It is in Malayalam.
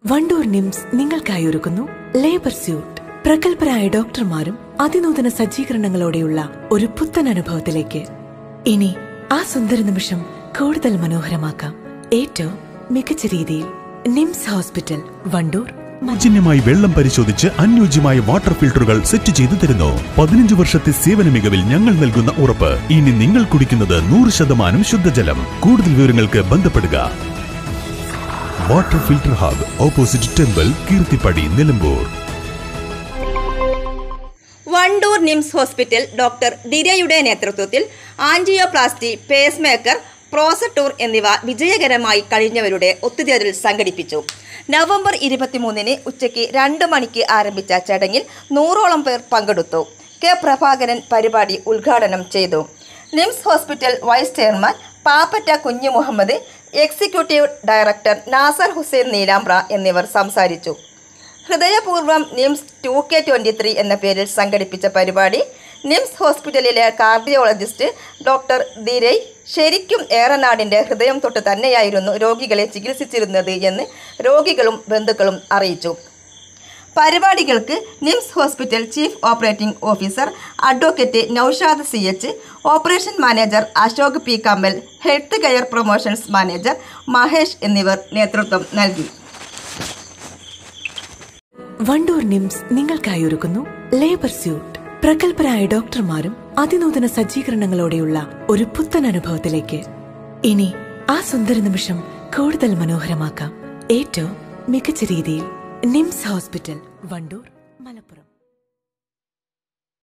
വണ്ടൂർ നിംസ് നിങ്ങൾക്കായി ഒരുക്കുന്നു ലേബർ സ്യൂട്ട് പ്രഗത്ഭരായ ഡോക്ടർമാരും അതിനൂതന സജ്ജീകരണങ്ങളോടെയുള്ള ഒരു പുത്തൻ അനുഭവത്തിലേക്ക് ഇനി ആ സുന്ദര നിമിഷം കൂടുതൽ മനോഹരമാക്കാം ഏറ്റവും മികച്ച രീതിയിൽ നിംസ് ഹോസ്പിറ്റൽ വണ്ടൂർ സൗജന്യമായി വെള്ളം പരിശോധിച്ച് അനുയോജ്യമായ വാട്ടർ ഫിൽട്ടറുകൾ സെറ്റ് ചെയ്തു തരുന്നു പതിനഞ്ച് വർഷത്തെ സേവന മികവിൽ ഞങ്ങൾ നൽകുന്ന ഉറപ്പ് ഇനി നിങ്ങൾ കുടിക്കുന്നത് നൂറ് ശതമാനം ശുദ്ധജലം കൂടുതൽ വിവരങ്ങൾക്ക് ബന്ധപ്പെടുക water filter hub opposite temple Keerthippadi Nilambur Wandoor NIMS hospital doctor ദിരയുടെ നേതൃത്വത്തിൽ ആൻജിയോപ്ലാസ്റ്റി പേസ് മേക്കർ പ്രോസട്ടൂർ എന്നിവ വിജയകരമായി കഴിഞ്ഞവരുടെ ഒത്തുചേരൽ സംഘടിപ്പിച്ചു നവംബർ ഇരുപത്തിമൂന്നിന് ഉച്ചയ്ക്ക് രണ്ട് മണിക്ക് ആരംഭിച്ച ചടങ്ങിൽ നൂറോളം പേർ പങ്കെടുത്തു കെ പ്രഭാകരൻ പരിപാടി ഉദ്ഘാടനം ചെയ്തു NIMS hospital vice chairman Pappatta Kunju Muhammad executive director Nasar Hussain Neelambra എന്നിവർ സംസാരിച്ചു ഹൃദയപൂർവ്വം NIMS two K twenty three എന്ന പേരിൽ സംഘടിപ്പിച്ച പരിപാടി നിംസ് ഹോസ്പിറ്റലിലെ കാർഡിയോളജിസ്റ്റ് ഡോക്ടർ ദിരൈ ശരിക്കും ഏറനാടിൻ്റെ ഹൃദയം തൊട്ട് തന്നെയായിരുന്നു രോഗികളെ ചികിത്സിച്ചിരുന്നത് എന്ന് രോഗികളും ബന്ധുക്കളും അറിയിച്ചു പരിപാടികൾക്ക് NIMS hospital chief operating officer advocate Noushad C H operation manager Ashok P Kammal health care promotions manager Mahesh എന്നിവർ നേതൃത്വം നൽകി വണ്ടൂർ നിംസ് നിങ്ങൾക്കായി ഒരുക്കുന്നു ലേബർ സ്യൂട്ട് പ്രഗത്ഭരായ ഡോക്ടർമാരും അതിനൂതന സജ്ജീകരണങ്ങളോടെയുള്ള ഒരു പുത്തൻ അനുഭവത്തിലേക്ക് ഇനി ആ സുന്ദര നിമിഷം കൂടുതൽ മനോഹരമാക്കാം ഏറ്റവും മികച്ച രീതിയിൽ നിംസ് ഹോസ്പിറ്റൽ വണ്ടൂർ മലപ്പുറം